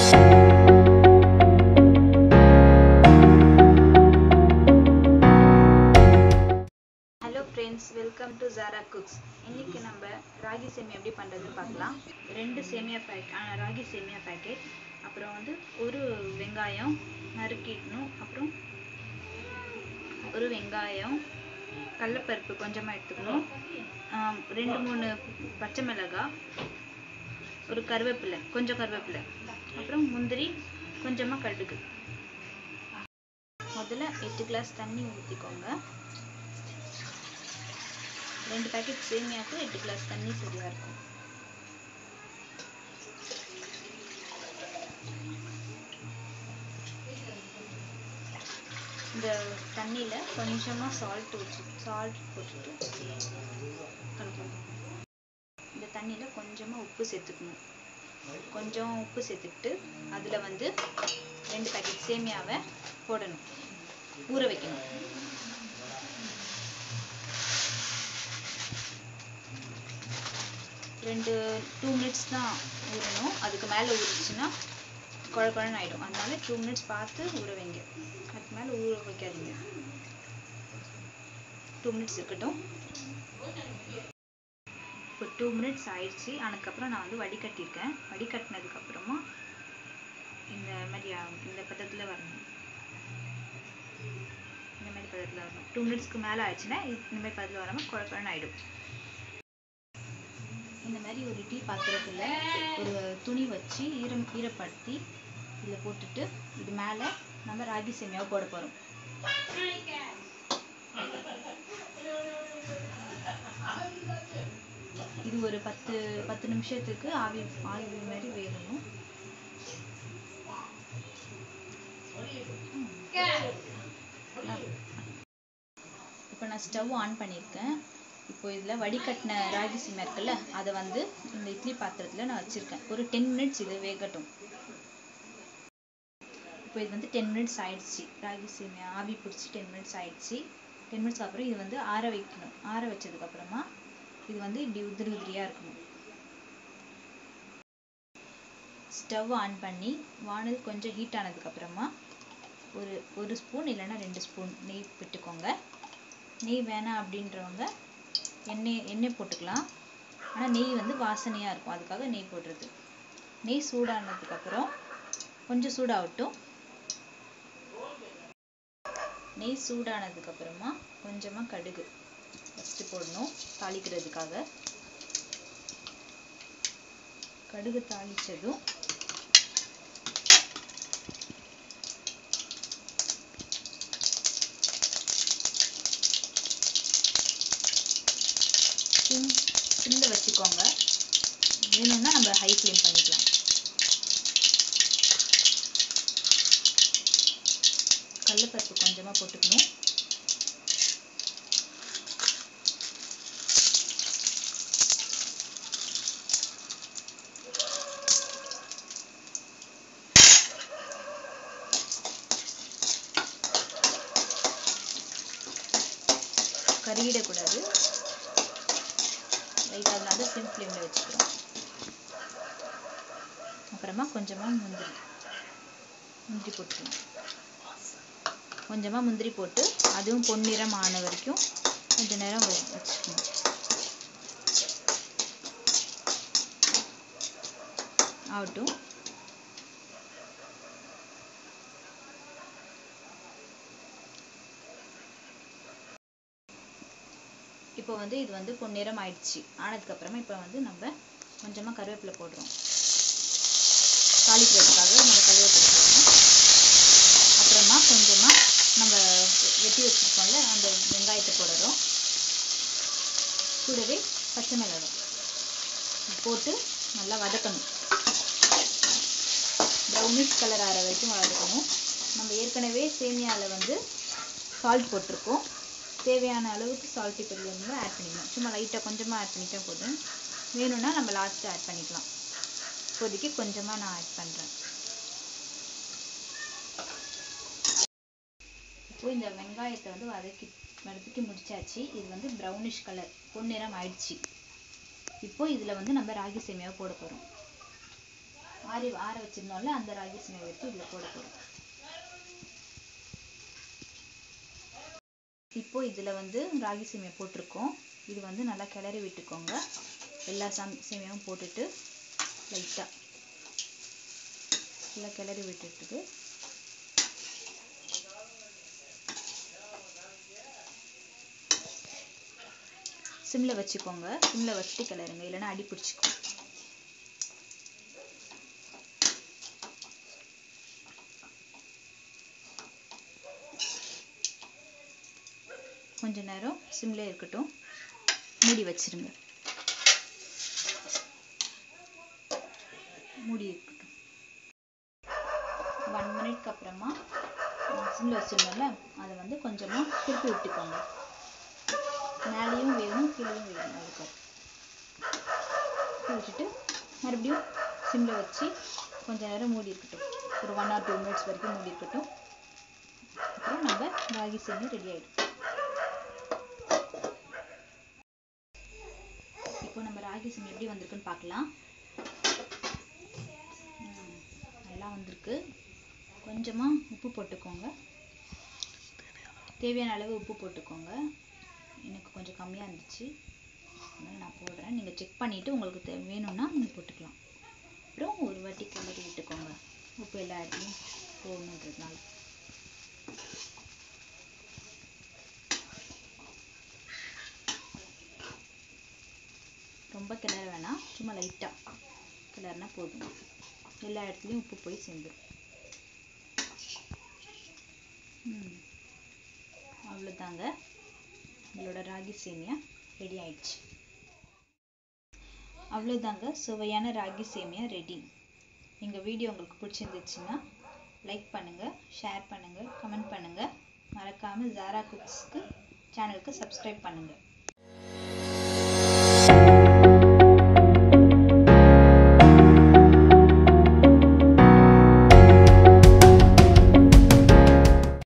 Hello friends welcome to Jara cooks இன்னைக்கு நம்ம ராகி சேமியா எப்படி பண்ணுறதுன்னு பார்க்கலாம் ரெண்டு சேமியா பேக் ராகி சேமியா பேக்கெட் அப்புறம் வந்து ஒரு வெங்காயம் நறுக்கிடணும் அப்புறம் ஒரு வெங்காயம் கடலப்பருப்பு கொஞ்சமாக எடுத்துக்கணும் ஆம், ரெண்டு மூணு பச்சை மிளகாய் ஒரு கருவேப்பிலை கொஞ்சம் கருவேப்பிலை அப்புறம் முந்திரி கொஞ்சமாக கடுகு முதல்ல எட்டு கிளாஸ் தண்ணி ஊற்றிக்கோங்க ரெண்டு பேக்கெட் சேமியாக்கு எட்டு கிளாஸ் தண்ணி சரியா இருக்கும் இந்த தண்ணியில கொஞ்சமா சால்ட் ஊற்றி சால்ட் போட்டுட்டு கலக்கணும். இந்த தண்ணியில கொஞ்சமா உப்பு சேர்த்துக்கணும் கொஞ்சம் உப்பு சேர்த்துக்கிட்டு அதுல வந்து ரெண்டு பேக்கெட் சேமியாவை போடணும் ஊற வைக்கணும் ரெண்டு டூ மினிட்ஸ் தான் ஊறணும் அதுக்கு மேலே ஊறிச்சுன்னா குழ குழன்னு ஆயிடும் அதனால டூ மினிட்ஸ் பார்த்து ஊற வைங்க அதுக்கு மேலே ஊற வைக்காதீங்க டூ மினிட்ஸ் இருக்கட்டும் இப்போ டூ மினிட்ஸ் ஆயிடுச்சு அதுக்கப்புறம் நான் வந்து வடிகட்டியிருக்கேன் வடிகட்டினதுக்கு அப்புறமா இந்த மாதிரி ஆ- இந்த பதத்தில் வரணும் இந்த மாதிரி பதத்தில் வரணும் டூ மினிட்ஸ்க்கு மேலே ஆயிடுச்சுன்னா இது- இந்த மாதிரி பதத்தில் வராமல் குழ குழன்னு ஆயிடும் இந்த மாதிரி ஒரு டீ பாத்திரத்துல ஒரு துணி வச்சு ஈரம் ஈரப்படுத்தி இதில் போட்டுட்டு இது மேலே நம்ம ராகி சேமியாவை போட போகிறோம் இது ஒரு பத்து பத்து நிமிஷத்துக்கு ஆவி ஆவி மாதிரி வேகணும் இப்போ நான் ஸ்டவ் ஆன் பண்ணியிருக்கேன் இப்போ இதில் வடிகட்டின ராகி சீமை இருக்குல்ல அதை வந்து இந்த இட்லி பாத்திரத்தில் நான் வச்சுருக்கேன் ஒரு டென் மினிட்ஸ் இது வேகட்டும் இப்போ இது வந்து டென் மினிட்ஸ் ஆயிடுச்சு ராகி சீமை ஆவி பிடிச்சி டென் மினிட்ஸ் ஆயிடுச்சு டென் மினிட்ஸ் அப்புறம் இது வந்து ஆற வைக்கணும் ஆற வச்சதுக்கு அப்புறமா இது வந்து இப்படி உதிரி உதிரியாக இருக்கணும் ஸ்டவ் ஆன் பண்ணி வானல் கொஞ்சம் ஹீட் ஆனதுக்கு அப்புறமா ஒரு ஒரு ஸ்பூன் இல்லைன்னா ரெண்டு ஸ்பூன் நெய் விட்டுக்கோங்க நெய் வேணாம் அப்படின்றவங்க எண்ணெய் எண்ணெய் போட்டுக்கலாம் ஆனால் நெய் வந்து வாசனையாக இருக்கும் அதுக்காக நெய் போடுறது நெய் சூடானதுக்கு அப்புறம் கொஞ்சம் சூடாகட்டும் நெய் சூடானதுக்கு அப்புறமா கொஞ்சமாக கடுகு ஃபஸ்ட்டு போடணும் தாளிக்கிறதுக்காக கடுகு தாளிச்சதும் சிம் சிம்மில் வச்சுக்கோங்க வேணும்னா நம்ம ஹை ஃப்ளேம் பண்ணிக்கலாம் கடலப்பருப்பு கொஞ்சமாக போட்டுக்கணும் கருகிடக்கூடாது லைட்டாக அதனால சிம் ஃப்ளேமில் வச்சுக்கிறோம் அப்புறமா கொஞ்சமாக முந்திரி முந்திரி போட்டுக்கணும் கொஞ்சமாக முந்திரி போட்டு அதுவும் பொன்னிறம் ஆன வரைக்கும் கொஞ்ச நேரம் வ- வச்சுக்கணும் ஆகட்டும் இப்போ வந்து இது வந்து பொன்னிறம் ஆயிடுச்சு ஆனதுக்கு அப்புறமா இப்போ வந்து நம்ம கொஞ்சமாக கருவேப்பிலை போடுறோம் தாளிக்கிறதுக்காக நம்ம கருவேப்பிலை போடுறோம் அப்புறமா கொஞ்சமாக நம்ம வெட்டி வச்சிருக்கோம்ல அந்த வெங்காயத்தை போடுறோம் கூடவே பச்சை மிளகாய் போட்டு நல்லா வதக்கணும் ப்ரௌனிஷ் கலர் ஆகிற வரைக்கும் வதக்கணும் நம்ம ஏற்கனவே சேமியாவில் வந்து சால்ட் போட்டிருக்கோம் தேவையான அளவுக்கு சால்ட் இப்போ இதில் வந்து ஆட் பண்ணிக்கணும் சும்மா லைட்டாக கொஞ்சமாக ஆட் பண்ணிட்டா போதும் வேணும்னா நம்ம லாஸ்ட்டு ஆட் பண்ணிக்கலாம் இப்போதைக்கு கொஞ்சமாக நான் ஆட் பண்ணுறேன் இப்போ இந்த வெங்காயத்தை வந்து வதக்கி வதக்கி முடிச்சாச்சு இது வந்து ப்ரௌனிஷ் கலர் பொன்னிறம் ஆயிடுச்சு இப்போ இதில் வந்து நம்ம ராகி சேமியாவை போட போகிறோம் ஆறி ஆற வச்சிருந்தோம்ல அந்த ராகி சேமியா எடுத்து இதில் போட போகிறோம் இப்போ இதில் வந்து ராகி சேமியா போட்டிருக்கோம் இது வந்து நல்லா கிளறி விட்டுக்கோங்க எல்லா சாமி சேமியாவும் போட்டுட்டு லைட்டாக நல்லா கிளறி விட்டுட்டு சிம்மில் வச்சுக்கோங்க சிம்மில் வச்சுட்டு கிளறுங்க இல்லைன்னா அடி பிடிச்சிக்கும் கொஞ்ச நேரம் சிம்லே இருக்கட்டும் மூடி வச்சிருங்க மூடி இருக்கட்டும் ஒன் மினிட்க்கு அப்புறமா சிம்மில் வச்சிருந்தோம்ல அதை வந்து கொஞ்சமாக திருப்பி விட்டுக்கோங்க மேலேயும் வேகணும் கீழேயும் வேகணும் அதுக்கு விட்டுட்டு மறுபடியும் சிம்மில் வச்சு கொஞ்ச நேரம் மூடி இருக்கட்டும் ஒரு ஒன் ஆர் டூ மினிட்ஸ் வரைக்கும் மூடி இருக்கட்டும் அப்புறம் நம்ம ராகி சேமி ரெடி ஆகிடும் இப்போ நம்ம ராகி சேமி எப்படி வந்திருக்குன்னு பார்க்கலாம் நல்லா வந்திருக்கு கொஞ்சமாக உப்பு போட்டுக்கோங்க தேவையான அளவு உப்பு போட்டுக்கோங்க எனக்கு கொஞ்சம் கம்மியாக இருந்துச்சு அதனால் நான் போடுறேன் நீங்கள் செக் பண்ணிவிட்டு உங்களுக்கு தே வேணும்னா நீங்கள் போட்டுக்கலாம் அப்புறம் ஒரு வாட்டி கிளறி விட்டுக்கோங்க உப்பு எல்லா இடத்துலையும் போகணுன்றதுனால ரொம்ப கிளற வேணாம் சும்மா லைட்டாக கிளறினா போதும் எல்லா இடத்துலையும் உப்பு போய் சேர்ந்துடும் ம் அவ்வளோதாங்க உங்களோட ராகி சேமியா ரெடி ஆயிடுச்சு அவ்வளோதாங்க சுவையான ராகி சேமியா ரெடி எங்கள் வீடியோ உங்களுக்கு பிடிச்சிருந்துச்சுன்னா லைக் பண்ணுங்கள் ஷேர் பண்ணுங்கள் கமெண்ட் பண்ணுங்கள் மறக்காமல் ஜாரா குக்ஸ்க்கு சேனலுக்கு சப்ஸ்கிரைப் பண்ணுங்கள்